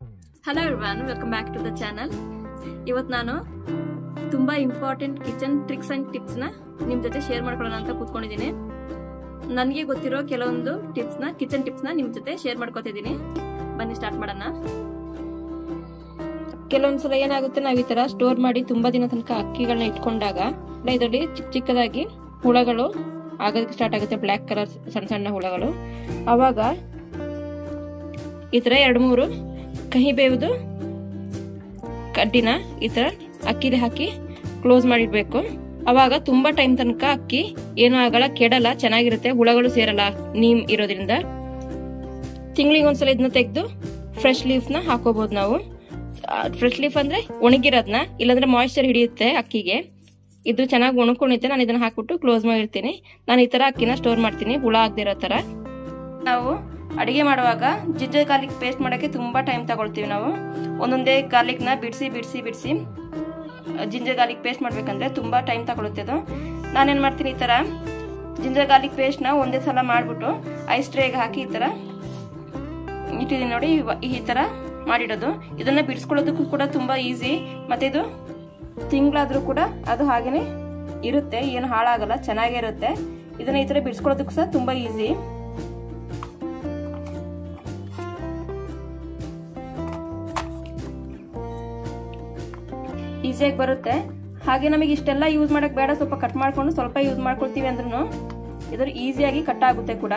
hello everyone welcome back to the channel ಇವತ್ತು ನಾನು ತುಂಬಾ important kitchen tricks and tips ನ ನಿಮ್ ಜೊತೆ ಶೇರ್ ಮಾಡ್ಕೊಳ್ಳೋಣ ಅಂತ ಕೂತ್ಕೊಂಡಿದ್ದೀನಿ ನನಗೆ ಗೊತ್ತಿರೋ ಕೆಲವೊಂದು ಟಿಪ್ಸ್ ನ ಕಿಚನ್ ಟಿಪ್ಸ್ ನ ನಿಮ್ ಜೊತೆ ಶೇರ್ ಮಾಡ್ಕೋತಿದ್ದೀನಿ ಬನ್ನಿ ಸ್ಟಾರ್ಟ್ ಮಾಡೋಣ ಕೆಲವೊಂದ್ಸಲ ಏನಾಗುತ್ತೆ ನಾವು ಈ ತರ ಸ್ಟೋರ್ ಮಾಡಿ ತುಂಬಾ ದಿನ ತನಕ ಅಕ್ಕಿಗಳನ್ನ ಇಟ್ಕೊಂಡಾಗ ಇದರಲ್ಲಿ ಚಿಕ್ಕ ಚಿಕ್ಕದಾಗಿ ಹುಳಗಳು ಆಗೋದಕ್ಕೆ ಸ್ಟಾರ್ಟ್ ಆಗುತ್ತೆ ಬ್ಲ್ಯಾಕ್ ಕಲರ್ ಸಣ್ಣ ಸಣ್ಣ ಹುಳಗಳು ಅವಾಗ ಈ ತರ ಎರಡು ಮೂರು ಕಹಿ ಬೇವುದು ಕಡ್ಡಿನ ಈ ತರ ಅಕ್ಕಿಲಿ ಹಾಕಿ ಕ್ಲೋಸ್ ಮಾಡಿಡ್ಬೇಕು ಅವಾಗ ತುಂಬಾ ಟೈಮ್ ತನಕ ಅಕ್ಕಿ ಏನೂ ಆಗಲ್ಲ ಕೆಡಲ್ಲ ಚೆನ್ನಾಗಿರುತ್ತೆ ಹುಳಗಳು ಸೇರಲ್ಲ ನೀಮ್ ಇರೋದ್ರಿಂದ ತಿಂಗಳಿಗೆ ಒಂದ್ಸಲ ಇದನ್ನ ತೆಗೆದು ಫ್ರೆಶ್ ಲೀಫ್ ನ ಹಾಕೋಬಹುದು ನಾವು ಫ್ರೆಶ್ ಲೀಫ್ ಅಂದ್ರೆ ಒಣಗಿರೋದ್ನ ಇಲ್ಲಾಂದ್ರೆ ಮಾಯಿಶ್ಚರ್ ಹಿಡಿಯುತ್ತೆ ಅಕ್ಕಿಗೆ ಇದು ಚೆನ್ನಾಗಿ ಒಣಕೊಂಡಿತ್ತೆ ನಾನು ಇದನ್ನ ಹಾಕ್ಬಿಟ್ಟು ಕ್ಲೋಸ್ ಮಾಡಿರ್ತೀನಿ ನಾನು ಈ ತರ ಅಕ್ಕಿನ ಸ್ಟೋರ್ ಮಾಡ್ತೀನಿ ಹುಳ ಆಗದಿರೋ ತರ ನಾವು ಅಡಿಗೆ ಮಾಡುವಾಗ ಜಿಂಜರ್ ಗಾರ್ಲಿಕ್ ಪೇಸ್ಟ್ ಮಾಡೋಕ್ಕೆ ತುಂಬ ಟೈಮ್ ತಗೊಳ್ತೀವಿ ನಾವು ಒಂದೊಂದೇ ಗಾರ್ಲಿಕ್ನ ಬಿಡಿಸಿ ಬಿಡಿಸಿ ಬಿಡಿಸಿ ಜಿಂಜರ್ ಗಾರ್ಲಿಕ್ ಪೇಸ್ಟ್ ಮಾಡಬೇಕಂದ್ರೆ ತುಂಬ ಟೈಮ್ ತಗೊಳುತ್ತೆ ಅದು ನಾನೇನು ಮಾಡ್ತೀನಿ ಈ ಥರ ಜಿಂಜರ್ ಗಾರ್ಲಿಕ್ ಪೇಸ್ಟ್ನ ಒಂದೇ ಸಲ ಮಾಡಿಬಿಟ್ಟು ಐಸ್ ಟ್ರೇಗೆ ಹಾಕಿ ಈ ಥರ ಇಟ್ಟಿದ್ದೀನಿ ನೋಡಿ ಈ ಥರ ಮಾಡಿಡೋದು ಇದನ್ನು ಬಿಡಿಸ್ಕೊಳ್ಳೋದಕ್ಕೂ ಕೂಡ ತುಂಬ ಈಸಿ ಮತ್ತು ಇದು ತಿಂಗಳಾದರೂ ಕೂಡ ಅದು ಹಾಗೇನೆ ಇರುತ್ತೆ ಏನು ಹಾಳಾಗಲ್ಲ ಚೆನ್ನಾಗೇ ಇರುತ್ತೆ ಇದನ್ನ ಈ ಥರ ಬಿಡಿಸ್ಕೊಳ್ಳೋದಕ್ಕೂ ಸಹ ತುಂಬ ಈಸಿ ಈಸಿಯಾಗಿ ಬರುತ್ತೆ ಹಾಗೆ ನಮಗೆ ಇಷ್ಟೆಲ್ಲ ಯೂಸ್ ಮಾಡಕ್ ಬೇಡ ಸ್ವಲ್ಪ ಕಟ್ ಮಾಡ್ಕೊಂಡು ಸ್ವಲ್ಪ ಯೂಸ್ ಮಾಡ್ಕೊಳ್ತೀವಿ ಅಂದ್ರೂ ಇದ್ರ ಈಸಿಯಾಗಿ ಕಟ್ ಆಗುತ್ತೆ ಕೂಡ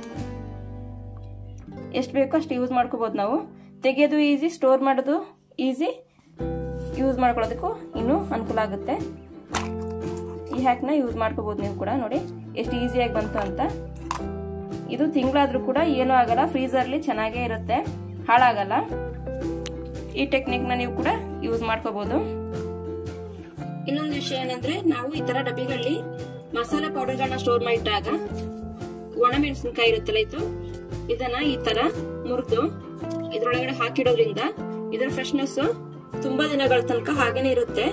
ಎಷ್ಟು ಬೇಕೋ ಅಷ್ಟು ಯೂಸ್ ಮಾಡ್ಕೋಬಹುದು ನಾವು ತೆಗೆಯೋದು ಈಸಿ ಸ್ಟೋರ್ ಮಾಡೋದು ಈಸಿ ಯೂಸ್ ಮಾಡ್ಕೊಳ್ಳೋದಕ್ಕೂ ಇನ್ನೂ ಅನುಕೂಲ ಆಗುತ್ತೆ ಈ ಹ್ಯಾಕ್ನ ಯೂಸ್ ಮಾಡ್ಕೋಬಹುದು ನೀವು ಕೂಡ ನೋಡಿ ಎಷ್ಟು ಈಸಿಯಾಗಿ ಬಂತು ಅಂತ ಇದು ತಿಂಗಳಾದ್ರೂ ಕೂಡ ಏನೂ ಆಗಲ್ಲ ಫ್ರೀಸರ್ಲಿ ಚೆನ್ನಾಗೇ ಇರುತ್ತೆ ಹಾಳಾಗಲ್ಲ ಈ ಟೆಕ್ನಿಕ್ನ ನೀವು ಕೂಡ ಯೂಸ್ ಮಾಡ್ಕೋಬಹುದು ಇನ್ನೊಂದು ವಿಷಯ ಏನಂದ್ರೆ ನಾವು ಈ ತರ ಡಬ್ಬಿಗಳಲ್ಲಿ ಮಸಾಲಾ ಪೌಡರ್ಗಳನ್ನ ಸ್ಟೋರ್ ಮಾಡಿಟ್ಟಾಗ ಒಣ ಮೆಣಸಿನಕಾಯಿ ಇರುತ್ತಲ್ಲ ಇದು ಇದನ್ನ ಈ ತರ ಮುರಿದು ಇದ್ರೊಳಗಡೆ ಹಾಕಿಡೋದ್ರಿಂದ ಇದರ ಫ್ರೆಶ್ನೆಸ್ ತುಂಬಾ ದಿನಗಳ ತನಕ ಹಾಗೇನೆ ಇರುತ್ತೆ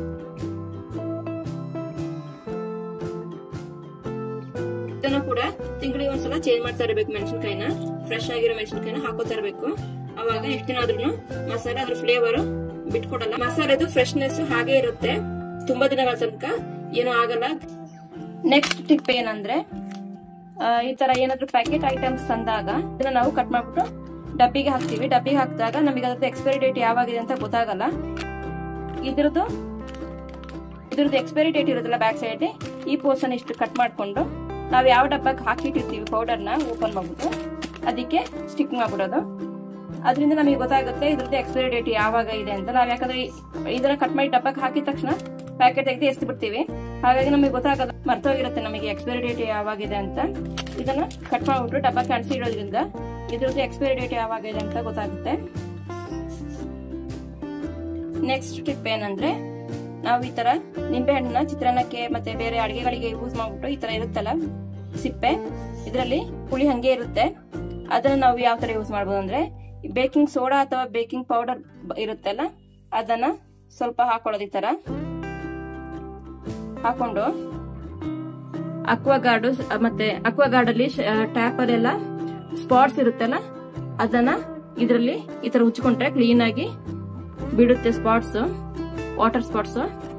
ಇದನ್ನು ಕೂಡ ತಿಂಗಳಿಗೆ ಒಂದ್ಸಲ ಚೇಂಜ್ ಮಾಡ್ತಾ ಇರಬೇಕು ಮೆಣಸಿನಕಾಯಿನ ಫ್ರೆಶ್ ಆಗಿರೋ ಮೆಣಸಿನಕಾಯಿನ ಹಾಕೋತಾ ಇರಬೇಕು ಅವಾಗ ಎಷ್ಟು ದಿನ ಆದ್ರೂ ಮಸಾಲೆ ಅದ್ರ ಫ್ಲೇವರ್ ಬಿಟ್ಕೊಡಲ್ಲ ಮಸಾಲೆದು ಫ್ರೆಶ್ನೆಸ್ ಹಾಗೆ ಇರುತ್ತೆ ತುಂಬಾ ದಿನಗಳ ತನಕ ಏನೂ ಆಗಲ್ಲ ನೆಕ್ಸ್ಟ್ ಟಿಪ್ ಏನಂದ್ರೆ ಈ ತರ ಏನಾದ್ರು ಪ್ಯಾಕೆಟ್ ಐಟಮ್ಸ್ ತಂದಾಗ ಇದನ್ನ ನಾವು ಕಟ್ ಮಾಡ್ಬಿಟ್ಟು ಡಬ್ಬಿಗೆ ಹಾಕ್ತಿವಿ ಡಬ್ಬಿಗೆ ಹಾಕಿದಾಗ ನಮಗೆ ಅದ್ರದ್ದು ಎಕ್ಸ್ಪೈರಿ ಡೇಟ್ ಯಾವಾಗಿದೆ ಅಂತ ಗೊತ್ತಾಗಲ್ಲ ಇದ್ರದ್ದು ಇದ್ರದ್ದು ಎಕ್ಸ್ಪೈರಿ ಡೇಟ್ ಇರೋದಿಲ್ಲ ಬ್ಯಾಕ್ ಸೈಡ್ ಈ ಪೋರ್ಷನ್ ಇಷ್ಟು ಕಟ್ ಮಾಡ್ಕೊಂಡು ನಾವು ಯಾವ ಡಬ್ಬಕ್ಕೆ ಹಾಕಿಟ್ಟಿರ್ತೀವಿ ಪೌಡರ್ನ ಓಪನ್ ಮಾಡ್ಬಿಟ್ಟು ಅದಕ್ಕೆ ಸ್ಟಿಕ್ ಮಾಡ್ಬಿಡೋದು ಅದರಿಂದ ನಮಗೆ ಗೊತ್ತಾಗುತ್ತೆ ಇದ್ರದ್ದು ಎಕ್ಸ್ಪೈರಿ ಡೇಟ್ ಯಾವಾಗ ಇದೆ ಅಂತ ನಾವು ಯಾಕಂದ್ರೆ ಇದನ್ನ ಕಟ್ ಮಾಡಿ ಡಬ್ಬಕ್ಕೆ ಹಾಕಿದ ತಕ್ಷಣ ಪ್ಯಾಕೆಟ್ ತೆಗೆದು ಎಸ್ದು ಬಿಡ್ತೀವಿ ಹಾಗಾಗಿ ನಮಗೆ ಗೊತ್ತಾಗಲ್ಲ ಮರ್ತೋಗಿರುತ್ತೆ ನಮಗೆ ಎಕ್ಸ್ಪೈರಿ ಡೇಟ್ ಯಾವಾಗಿದೆ ಅಂತ ಇದನ್ನ ಕಟ್ ಮಾಡ್ಬಿಟ್ಟು ಡಬ್ಬಕ್ಕೆ ಕಾಣಿಸಿ ಇಡೋದ್ರಿಂದ ಇದ್ರದ್ದು ಎಕ್ಸ್ಪೈರಿ ಡೇಟ್ ಯಾವಾಗಿದೆ ಅಂತ ಗೊತ್ತಾಗುತ್ತೆ ನೆಕ್ಸ್ಟ್ ಟಿಪ್ ಏನಂದ್ರೆ ನಾವು ಈ ತರ ನಿಂಬೆ ಹಣ್ಣನ್ನ ಚಿತ್ರಾನ್ನಕ್ಕೆ ಮತ್ತೆ ಬೇರೆ ಅಡಿಗೆಗಳಿಗೆ ಯೂಸ್ ಮಾಡ್ಬಿಟ್ಟು ಈ ತರ ಇರುತ್ತಲ್ಲ ಸಿಪ್ಪೆ ಇದರಲ್ಲಿ ಹುಳಿ ಹಂಗೆ ಇರುತ್ತೆ ಅದನ್ನ ನಾವು ಯಾವ ತರ ಯೂಸ್ ಮಾಡ್ಬೋದು ಅಂದ್ರೆ ಬೇಕಿಂಗ್ ಸೋಡಾ ಅಥವಾ ಬೇಕಿಂಗ್ ಪೌಡರ್ ಇರುತ್ತಲ್ಲ ಅದನ್ನ ಸ್ವಲ್ಪ ಹಾಕೊಳ್ಳೋದು ಈ ತರ ಹಾಕೊಂಡು ಅಕ್ವಾಗಾರ್ಡು ಮತ್ತೆ ಅಕ್ವಾಗಾರ್ಡ್ ಅಲ್ಲಿ ಟ್ಯಾಪ್ ಅಲ್ಲೆಲ್ಲ ಸ್ಪಾಟ್ಸ್ ಇರುತ್ತಲ್ಲ ಅದನ್ನ ಇದರಲ್ಲಿ ಈ ತರ ಉಚ್ಕೊಂಡ್ರೆ ಕ್ಲೀನ್ ಆಗಿ ಬಿಡುತ್ತೆ ಸ್ಪಾಟ್ಸ್ ವಾಟರ್ ಸ್ಪಾಟ್ಸ್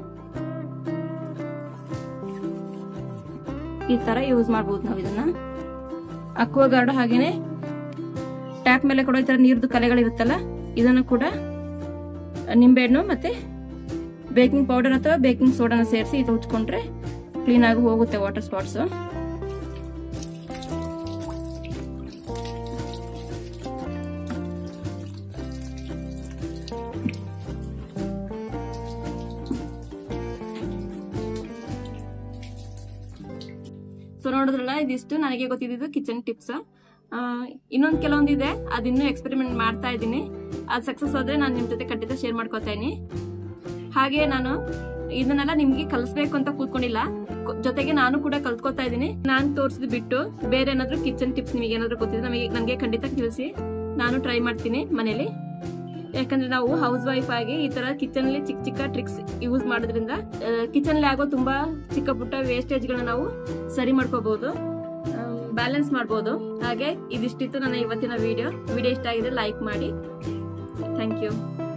ಈ ತರ ಯೂಸ್ ಮಾಡಬಹುದು ನಾವು ಇದನ್ನ ಅಕ್ವಾಗಾರ್ಡ್ ಹಾಗೇನೆ ಟ್ಯಾಪ್ ಮೇಲೆ ಕೂಡ ಈ ತರ ನೀರ್ದು ಕಲೆಗಳಿರುತ್ತಲ್ಲ ಇದನ್ನು ಕೂಡ ನಿಂಬೆಹಣ್ಣು ಮತ್ತೆ ಬೇಕಿಂಗ್ ಪೌಡರ್ ಅಥವಾ ಬೇಕಿಂಗ್ ಸೋಡಾನ ಸೇರಿಸಿ ಇದು ಉಚ್ಕೊಂಡ್ರೆ ಕ್ಲೀನ್ ಆಗಿ ಹೋಗುತ್ತೆ ವಾಟರ್ ಸ್ಪಾಟ್ಸ್ ಸೊ ನೋಡಿದ್ರಲ್ಲ ಇದಿಷ್ಟು ನನಗೆ ಗೊತ್ತಿದ್ದು ಕಿಚನ್ ಟಿಪ್ಸ್ ಇನ್ನೊಂದು ಕೆಲವೊಂದು ಇದೆ ಅದಿನ್ನೂ ಎಕ್ಸ್ಪೆರಿಮೆಂಟ್ ಮಾಡ್ತಾ ಇದ್ದೀನಿ ಅದು ಸಕ್ಸಸ್ ಆದ್ರೆ ನಾನು ನಿಮ್ ಜೊತೆ ಖಂಡಿತ ಶೇರ್ ಮಾಡ್ಕೋತಾ ಇದೀನಿ ಹಾಗೆ ನಾನು ಇದನ್ನೆಲ್ಲ ನಿಮ್ಗೆ ಕಲಿಸ್ಬೇಕು ಅಂತ ಕೂತ್ಕೊಂಡಿಲ್ಲ ಜೊತೆಗೆ ನಾನು ಕೂಡ ಕಲ್ತ್ಕೋತಾ ಇದ್ದೀನಿ ನಾನ್ ತೋರಿಸಿದ್ ಬಿಟ್ಟು ಬೇರೆ ಏನಾದ್ರು ಕಿಚನ್ ಟಿಪ್ಸ್ ನಿಮಗೆ ಏನಾದ್ರು ಗೊತ್ತಿದೆ ನಮಗೆ ನನಗೆ ಖಂಡಿತ ತಿಳಿಸಿ ನಾನು ಟ್ರೈ ಮಾಡ್ತೀನಿ ಮನೇಲಿ ಯಾಕಂದ್ರೆ ನಾವು ಹೌಸ್ ವೈಫ್ ಆಗಿ ಈ ತರ ಕಿಚನ್ ಅಲ್ಲಿ ಚಿಕ್ಕ ಚಿಕ್ಕ ಟ್ರಿಕ್ಸ್ ಯೂಸ್ ಮಾಡೋದ್ರಿಂದ ಕಿಚನ್ ಅಲ್ಲಿ ಆಗೋ ತುಂಬಾ ಚಿಕ್ಕ ಪುಟ್ಟ ವೇಸ್ಟೇಜ್ ಗಳನ್ನ ನಾವು ಸರಿ ಮಾಡ್ಕೋಬಹುದು ಬ್ಯಾಲೆನ್ಸ್ ಮಾಡ್ಬೋದು ಹಾಗೆ ಇದಿಷ್ಟಿತ್ತು ನನ್ನ ಇವತ್ತಿನ ವಿಡಿಯೋ ವಿಡಿಯೋ ಇಷ್ಟ ಆಗಿದೆ ಲೈಕ್ ಮಾಡಿ ಥ್ಯಾಂಕ್ ಯು